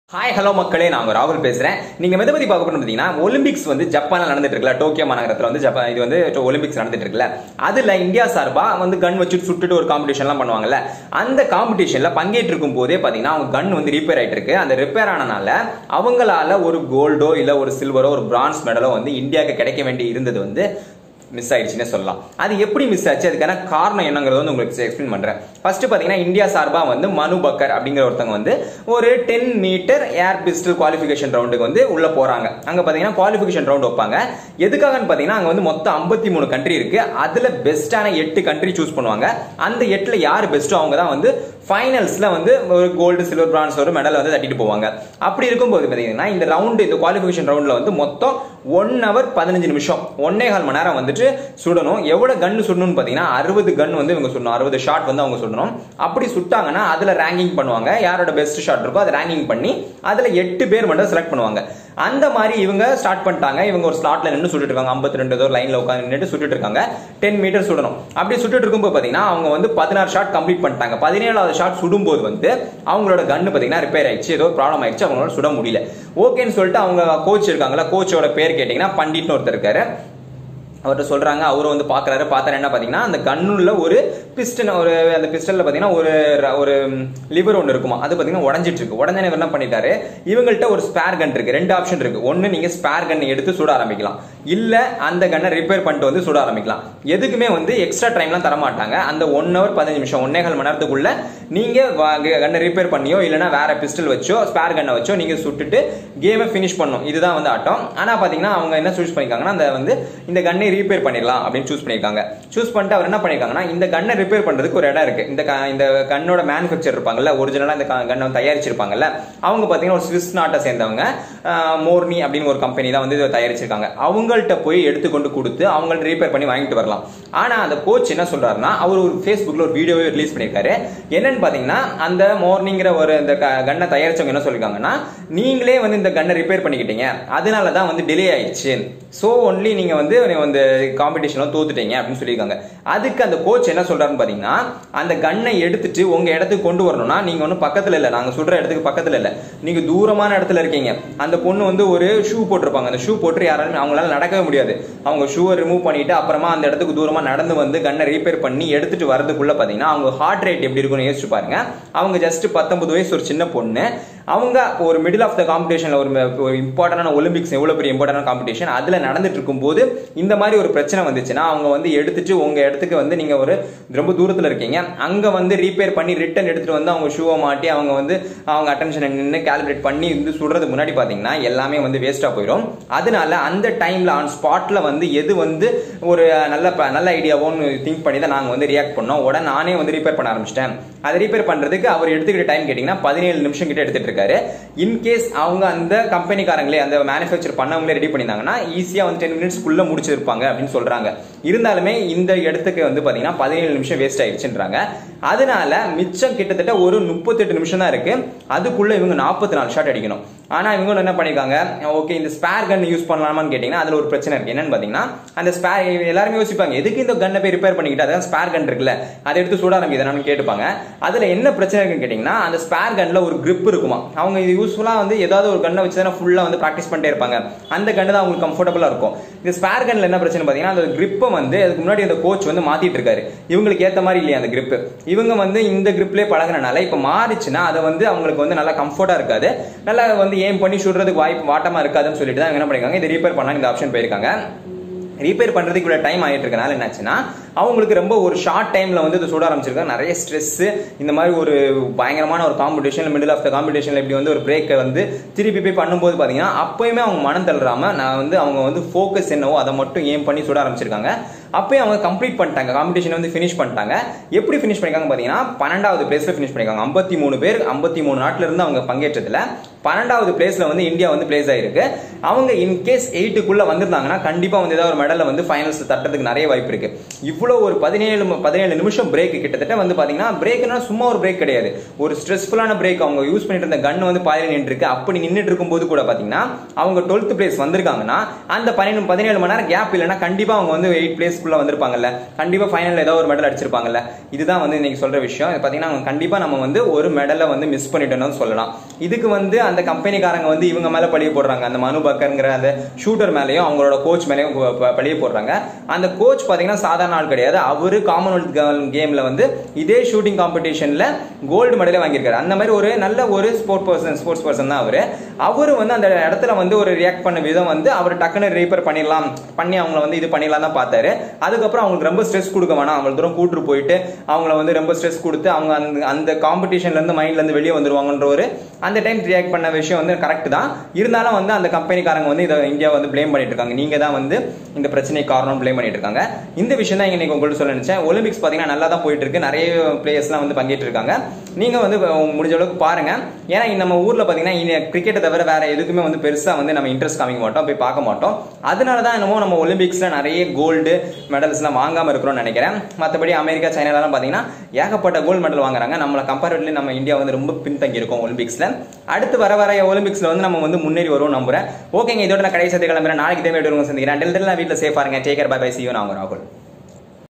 hi hello மக்களே நான் ராகுல் பேசுறேன் நீங்க எதை பத்தி பார்க்க போறோம் பாத்தீங்கன்னா ஒலிம்பிக்ஸ் வந்து ஜப்பான்ல நடந்துட்டு இருக்குல்ல டோக்கியோ மாநகரத்துல வந்து ஜப்பான் இது வந்து ஒலிம்பிக்ஸ் நடந்துட்டு இருக்குல்ல அதுல இந்தியா சார்பா வந்து கன் வச்சு சுட்டுட்டு ஒரு காம்படிஷன் எல்லாம் பண்ணுவாங்கல்ல அந்த காம்படிஷன்ல பங்கேற்றிருக்கும் போதே பாத்தீங்கன்னா அவங்க கன் வந்து ரிப்பேர் ஆயிட்டு இருக்கு அந்த ரிப்பேர் ஆனனால அவங்களால ஒரு கோல்டோ இல்ல ஒரு சில்வரோ ஒரு பிரான்ஸ் மெடலோ வந்து இந்தியாவுக்கு கிடைக்க வேண்டி இருந்தது வந்து மிஸ் ஆயிடுச்சுன்னே சொல்லலாம் அது எப்படி மிஸ் ஆச்சு அதுக்கான காரணம் என்னங்கிறது வந்து உங்களுக்கு எக்ஸ்பிளைன் பண்றேன் ஃபர்ஸ்ட் பாத்தீங்கன்னா இந்தியா சார்பா வந்து மனு பக்கர் அப்படிங்கிற ஒருத்தவங்க வந்து ஒரு ten meter air pistol qualification ரவுண்டுக்கு வந்து உள்ள போறாங்க அங்க பாத்தீங்கன்னா குவாலிஃபிகேஷன் ரவுண்ட் வைப்பாங்க எதுக்காகன்னு பாத்தீங்கன்னா அங்க வந்து மொத்தம் ஐம்பத்தி மூணு கண்ட்ரி இருக்கு அதுல பெஸ்டான எட்டு கண்ட்ரி சூஸ் பண்ணுவாங்க அந்த எட்டுல யார் பெஸ்ட்டோ அவங்க தான் வந்து ஃபைனல்ஸ்ல வந்து ஒரு கோல்டு சில்வர் பிரான்ஸ் ஒரு மெடல் வந்து தட்டிட்டு போவாங்க அப்படி இருக்கும்போது பாத்தீங்கன்னா இந்த ரவுண்டு இந்த குவாலிஃபிகேஷன் ரவுண்ட்ல வந்து மொத்தம் ஒன் ஹவர் பதினஞ்சு நிமிஷம் ஒன்னே கால் மணி நேரம் வந்துட்டு சுடணும் எவ்வளவு கன் சுடணும்னு பாத்தீங்கன்னா அறுபது கன் வந்து இவங்க சுடணும் அறுபது ஷாட் வந்து அவங்க சுடணும் அப்படி சுட்டாங்கன்னா அதுல ரேங்கிங் பண்ணுவாங்க யாரோட பெஸ்ட் ஷாட் இருக்கோ அதை ரேங்கிங் பண்ணி அதுல எட்டு பேர் மட்டும் செலக்ட் பண்ணுவாங்க அந்த மாதிரி இவங்க ஸ்டார்ட் பண்ணிட்டாங்க இவங்க ஒரு ஸ்லாட்ல நின்று சுட்டுட்டு இருக்காங்க ஐம்பத்தி ரெண்டு தூரம் லைன்ல உட்காந்து நின்றுட்டு சுட்டுட்டு இருக்காங்க டென் மீட்டர் சுடணும் அப்படி சுட்டுட்டு இருக்கும்போது பாத்தீங்கன்னா அவங்க வந்து பதினாறு ஷாட் கம்ப்ளீட் பண்ணிட்டாங்க பதினேழாவது ஷாட் சுடும்போது வந்து அவங்களோட கன்னு பாத்தீங்கன்னா ரிப்பேர் ஆயிடுச்சு ஏதோ ப்ராப்ளம் ஆயிடுச்சு அவங்களால சுட முடியல ஓகேன்னு சொல்லிட்டு அவங்க கோச் இருக்காங்களா கோச்சோட பேர் கேட்டீங்கன்னா பண்டிட்னு ஒருத்தர் இருக்காரு அவர்கிட்ட சொல்றாங்க அவரும் வந்து பாக்குறாரு பார்த்தாரு என்ன பாத்தீங்கன்னா அந்த கண்ணுல ஒரு பிஸ்டன் ஒரு அந்த பிஸ்டல்ல பாத்தீங்கன்னா ஒரு ர- ஒரு லிவர் ஒன்று இருக்குமா அது பாத்தீங்கன்னா உடஞ்சிட்டு இருக்கு உடனே இவர் என்ன பண்ணிட்டாரு இவங்கள்ட்ட ஒரு ஸ்பேர் கன் இருக்கு ரெண்டு ஆப்ஷன் இருக்கு ஒன்னு நீங்க ஸ்பேர் கன் எடுத்து சுட ஆரம்பிக்கலாம் இல்ல அந்த கன்னை ரிப்பேர் பண்ணிட்டு வந்து சுட ஆரம்பிக்கலாம் எதுக்குமே வந்து எக்ஸ்ட்ரா டைம்லாம் தர மாட்டாங்க அந்த ஒன் ஹவர் பதினஞ்சு நிமிஷம் ஒன்னே கால் மணி நேரத்துக்குள்ள நீங்க கன்னை ரிப்பேர் பண்ணியோ இல்லைன்னா வேற பிஸ்டல் வச்சோ ஸ்பேர் கன்னை வச்சோ நீங்க சுட்டுட்டு கேமை ஃபினிஷ் பண்ணும் இதுதான் வந்து ஆட்டம் ஆனா பாத்தீங்கன்னா அவங்க என்ன சூஸ் பண்ணிருக்காங்கன்னா அந்த வந்து இந்த கன்னை ரிப்பேர் பண்ணிடலாம் அப்படின்னு சூஸ் பண்ணிருக்காங்க சூஸ் பண்ணிட்டு அவர் என்ன பண்ணிருக்காங்கன்னா இந்த கன்னை ரிப்பேர் பண்றதுக்கு ஒரு இடம் இருக்கு இந்த க- இந்த கன்னோட மேனுஃபேக்சர் இருப்பாங்கல்ல ஒரிஜினலா இந்த கன்னை தயாரிச்சிருப்பாங்கல்ல அவங்க பாத்தீங்கன்னா ஒரு ஸ்விஸ் நாட்டை சேர்ந்தவங்க ஆஹ், மோர்னி அப்படின்னு ஒரு கம்பெனி தான் வந்து இதை தயாரிச்சிருக்காங்க அவங்கள்ட்ட போய் எடுத்துக்கொண்டு கொடுத்து அவங்கள்ட்ட ரிப்பேர் பண்ணி வாங்கிட்டு வரலாம் ஆனா அந்த கோச் என்ன சொல்றாருன்னா அவர் ஒரு ஃபேஸ்புக்ல ஒரு வீடியோவே ரிலீஸ் பண்ணிருக்காரு என்னன்னு பாத்தீங்கன்னா அந்த மார்னிங்கிற ஒரு இந்த கன்னை தயாரிச்சவங்க என்ன சொல்லிருக்காங்கன்னா நீங்களே வந்து இந்த கன்னை ரிப்பேர் பண்ணிக்கிட்டீங்க அதனால தான் வந்து டிலே ஆயிடுச்சு ஸோ ஒன்லி நீங்க வந்து இந்த காம்படிஷன்ல தோத்துட்டீங்க அப்படின்னு சொல்லியிருக்காங்க அதுக்கு அந்த கோச் என்ன சொல்றாருன்னு பாத்தீங்கன்னா அந்த கன்னை எடுத்துட்டு உங்க இடத்துக்கு கொண்டு வரணும்னா நீங்க ஒன்றும் பக்கத்துல இல்ல நாங்க சுடுற இடத்துக்கு பக்கத்துல இல்ல நீங்க தூரமான இடத்துல இருக்கீங்க அந்த பொண்ணு வந்து ஒரு ஷூ போட்டிருப்பாங்க அந்த ஷூ போட்டு யாராலுமே அவங்களால நடக்கவே முடியாது அவங்க ஷூவை ரிமூவ் பண்ணிட்டு அப்புறமா அந்த இடத்துக்கு தூரமா நடந்து வந்து கன்னை ரிப்பேர் பண்ணி எடுத்துட்டு வரதுக்குள்ள பாத்தீங்கன்னா அவங்க ஹார்ட் ரேட் எப்படி இருக்கும்னு யோசிச்சு பாருங்க அவங்க ஜஸ்ட் பத்தொன்பது வயசு ஒரு சின்ன பொண்ணு அவங்க ஒரு மிடில் ஆஃப் த காம்படிஷன்ல ஒரு ஒரு இம்பார்ட்டன்டான ஒலிம்பிக்ஸ் எவ்வளவு பெரிய இம்பார்ட்டன்டான காம்படிஷன் அதுல நடந்துட்டு இருக்கும்போது இந்த மாதிரி ஒரு பிரச்சனை வந்துச்சுன்னா அவங்க வந்து எடுத்துட்டு உங்க இடத்துக்கு வந்து நீங்க ஒரு ரொம்ப தூரத்துல இருக்கீங்க அங்க வந்து ரீபேர் பண்ணி ரிட்டர்ன் எடுத்துட்டு வந்து அவங்க ஷூவை மாட்டி அவங்க வந்து அவங்க அட்டென்ஷன் நின்று கால்குலேட் பண்ணி வந்து சுடுறதுக்கு முன்னாடி பாத்தீங்கன்னா எல்லாமே வந்து வேஸ்டா போயிடும் அதனால அந்த டைம்ல ஆன் ஸ்பாட்ல வந்து எது வந்து ஒரு நல்ல ப- நல்ல ஐடியாவோன்னு திங்க் பண்ணி தான் நாங்க வந்து ரியாக்ட் பண்ணோம் உடனே நானே வந்து ரிப்பேர் பண்ண ஆரம்பிச்சிட்டேன் அதை ரிப்பேர் பண்றதுக்கு அவர் எடுத்துக்கிட்ட டைம் கேட்டீங்கன்னா பதினேழு நிமிஷம் கிட்ட எடுத்துட்டு இருக்காரு இன்கேஸ் அவங்க அந்த கம்பெனிக்காரங்களே அந்த மேனுஃபேக்சர் பண்ணவங்களே ரெடி பண்ணியிருந்தாங்கன்னா ஈஸியா வந்து டென் மினிட்ஸ்க்குள்ள முடிச்சிருப்பாங்க அப்படின்னு சொல்றாங்க இருந்தாலுமே இந்த இடத்துக்கு வந்து பாத்தீங்கன்னா பதினேழு நிமிஷம் வேஸ்ட் ஆயிடுச்சுன்றாங்க அதனால மிச்சம் கிட்டத்தட்ட ஒரு முப்பத்தெட்டு நிமிஷம் தான் இருக்கு அதுக்குள்ள இவங்க நாற்பத்தி நாலு ஷாட் அடிக்கணும் ஆனா இவங்க என்ன பண்ணிருக்காங்க ஓகே இந்த ஸ்பேர் கன் யூஸ் பண்ணலாமான்னு கேட்டீங்கன்னா அதுல ஒரு பிரச்சனை இருக்கு என்னன்னு பாத்தீங்கன்னா அந்த ஸ்பேர் எல்லாருமே யோசிப்பாங்க எதுக்கு இந்த கன்னை போய் ரிப்பேர் பண்ணிக்கிட்டு அதான் ஸ்பேர் கன் இருக்குல்ல அதை எடுத்து சுட ஆரம்பிக்குது கேட்டுப்பாங்க அதுல என்ன பிரச்சனை இருக்குன்னு கேட்டீங்கன்னா அந்த ஸ்பேர் கன்ல ஒரு grip இருக்குமா அவங்க இது யூஸ்ஃபுல்லா வந்து ஏதாவது ஒரு கன்னை வச்சு தானே ஃபுல்லா வந்து ப்ராக்டிஸ் பண்ணிட்டே இருப்பாங்க அந்த கன்னு தான் அவங்களுக்கு கம்ஃபர்டபுளா இருக்கும் இந்த ஸ்பேர் கன்ல என்ன பிரச்சனை பாத்தீங்கன்னா அந்த grip-அ வந்து அதுக்கு முன்னாடி அந்த கோச் வந்து மாத்திட்டு இருக்காரு இவங்களுக்கு ஏத்த மாதிரி இல்லையா அந்த grip இவங்க வந்து இந்த gripலே பழகுனனால இப்ப மாறிச்சுன்னா அதை வந்து அவங்களுக்கு வந்து நல்லா கம்ஃபர்ட்டா இருக்காது நல்லா வந்து ஏம் பண்ணி சுடுறதுக்கு வாய்ப்பு வாட்டமா இருக்காதுன்னு சொல்லிட்டு தான் இவங்க என்ன பண்ணிருக்காங்க இதை ரீப்பேர் பண்ணாங்க இந்த ஆப்ஷன் போயிருக்காங்க ரீப்பேர் பண்றதுக்கு இவ்வளவு டைம் ஆயிட்டு இருக்கனால என்னாச்சுன்னா அவங்களுக்கு ரொம்ப ஒரு ஷார்ட் டைம்ல வந்து இதை சுட ஆரம்பிச்சிருக்காங்க நிறைய ஸ்ட்ரெஸ் இந்த மாதிரி ஒரு பயங்கரமான ஒரு காம்படிஷன் மிடில் ஆஃப் த காம்படிஷன்ல இப்படி வந்து ஒரு பிரேக்கை வந்து திருப்பி போய் பண்ணும்போது பாத்தீங்கன்னா அப்பயுமே அவங்க மனம் தள்ளுறாம நான் வந்து அவங்க வந்து ஃபோக்கஸ் என்னவோ அதை மட்டும் ஏம் பண்ணி சுட ஆரம்பிச்சிருக்காங்க அப்பயும் அவங்க கம்ப்ளீட் பண்ணிட்டாங்க காம்படிஷன் வந்து ஃபினிஷ் பண்ணிட்டாங்க எப்படி ஃபினிஷ் பண்ணிருக்காங்க பாத்தீங்கன்னா பன்னெண்டாவது பிளேஸ்ல ஃபினிஷ் பண்ணிருக்காங்க ஐம்பத்தி மூணு பேர் ஐம்பத்தி மூணு நாட்டுல இருந்து அவங்க பங்கேற்றதுல பன்னெண்டாவது பிளேஸ்ல வந்து இந்தியா வந்து பிளேஸ் ஆயிருக்கு அவங்க இன்கேஸ் எயிட்டுக்குள்ள வந்திருந்தாங்கன்னா கண்டிப்பா வந்து ஏதாவது ஒரு மெடலை வந்து ஃபைனல்ஸ் தட்டுறதுக்கு நிறைய வாய்ப்பு இருக்கு இவ்வளவு ஒரு பதினேழு ம- பதினேழு நிமிஷம் பிரேக் கிட்டத்தட்ட வந்து பாத்தீங்கன்னா பிரேக்னா சும்மா ஒரு பிரேக் கிடையாது ஒரு ஸ்ட்ரெஸ்ஃபுல்லான பிரேக் அவங்க யூஸ் பண்ணிட்டு இருந்த கன் வந்து பாதியில் நின்று இருக்கு அப்படி நின்றுட்டு இருக்கும்போது கூட பாத்தீங்கன்னா அவங்க டுவெல்த் பிளேஸ் வந்திருக்காங்கன்னா அந்த பன்னெண்டு பதினேழு மணி நேரம் கேப் இல்லைன்னா கண்டிப்பா அவங்க வந்து எயிட் பிளேஸ் செமிஃபைனல்ஸ்குள்ள வந்திருப்பாங்கல்ல கண்டிப்பா ஃபைனல் ஏதோ ஒரு மெடல் அடிச்சிருப்பாங்கல்ல இதுதான் வந்து இன்னைக்கு சொல்ற விஷயம் இது பாத்தீங்கன்னா அவங்க கண்டிப்பா நம்ம வந்து ஒரு மெடலை வந்து மிஸ் பண்ணிட்டோம்னு சொல்லலாம் இதுக்கு வந்து அந்த கம்பெனிக்காரங்க வந்து இவங்க மேல பழிய போடுறாங்க அந்த மனு பக்கர்ங்கிற அந்த ஷூட்டர் மேலயும் அவங்களோட கோச் மேலயும் ப- ப- பழிய போடுறாங்க அந்த கோச் பாத்தீங்கன்னா சாதாரண ஆள் கிடையாது அவரு காமன்வெல்த் கேம்ல வந்து இதே ஷூட்டிங் காம்படிஷன்ல கோல்டு மெடலே வாங்கியிருக்காரு அந்த மாதிரி ஒரு நல்ல ஒரு ஸ்போர்ட் பர்சன் ஸ்போர்ட்ஸ் பர்சன் தான் அவரு அவரு வந்து அந்த இடத்துல வந்து ஒரு ரியாக்ட் பண்ண விதம் வந்து அவர் டக்குன்னு ரீப்பர் பண்ணிடலாம் பண்ணி அவங்கள வந்து இது பண்ணிடலாம் தான் பார்த்தாரு அதுக்கப்புறம் அவங்களுக்கு ரொம்ப ஸ்ட்ரெஸ் கொடுக்க வேணாம் அவங்கள தூரம் கூட்டு போயிட்டு அவங்கள வந்து ரொம்ப ஸ்ட்ரெஸ் கொடுத்து அவங்க அந்த அந்த காம்படிஷன்ல இருந்து மைண்ட்ல இருந்து வெளியே வந்துருவாங்கன்ற ஒரு அந்த டைம் ரியாக்ட் பண்ண விஷயம் வந்து கரெக்ட் தான் இருந்தாலும் வந்து அந்த கம்பெனிக்காரங்க வந்து இதை இந்தியா வந்து ப்ளேம் பண்ணிட்டு இருக்காங்க நீங்க தான் வந்து இந்த பிரச்சனை காரணம் ப்ளேம் பண்ணிட்டு இருக்காங்க இந்த விஷயம் தான் இன்னைக்கு உங்கள்ட்ட சொல்ல நினைச்சேன் ஒலிம்பிக்ஸ் பாத்தீங்கன்னா நல்லா தான் போயிட்டு இருக்கு நிறைய பிளேயர்ஸ்லாம் வந்து பங்கேற்று இருக்காங்க நீங்க வந்து உங்க முடிஞ்ச அளவுக்கு பாருங்க ஏன்னா இந்த நம்ம ஊர்ல பாத்தீங்கன்னா கிரிக்கெட்டை தவிர வேற எதுக்குமே வந்து பெருசா வந்து நம்ம இன்ட்ரெஸ்ட் காமிக்க மாட்டோம் போய் பார்க்க மாட்டோம் அதனால தான் என்னமோ நம்ம ஒலிம்பிக்ஸ்ல நிறைய கோல்டு மெடல்ஸ்லாம் வாங்காம இருக்கிறோம்னு நினைக்கிறேன் மற்றபடி அமெரிக்கா சைனாலாம் பாத்தீங்கன்னா ஏகப்பட்ட கோல்டு மெடல் வாங்குறாங்க நம்மள கம்பேரிட்டிவ்லி நம்ம இந்தியா வந்து ரொம்ப பின்தங்கி இருக்கோம் ஒலிம்பிக்ஸ்ல அடுத்து வர வர ஒலிம்பிக்ஸ்ல வந்து நம்ம வந்து முன்னேறி வருவோம் நம்புறேன் ஓகேங்க இதோட நான் கடைசி கிளம்புறேன் நாளைக்கு தேவை சந்திக்கிறேன் டெல் நான் வீட்டில் சேஃபா இருங்க டேக்கர் பை பை சியூ நான் உங்க ராகுல்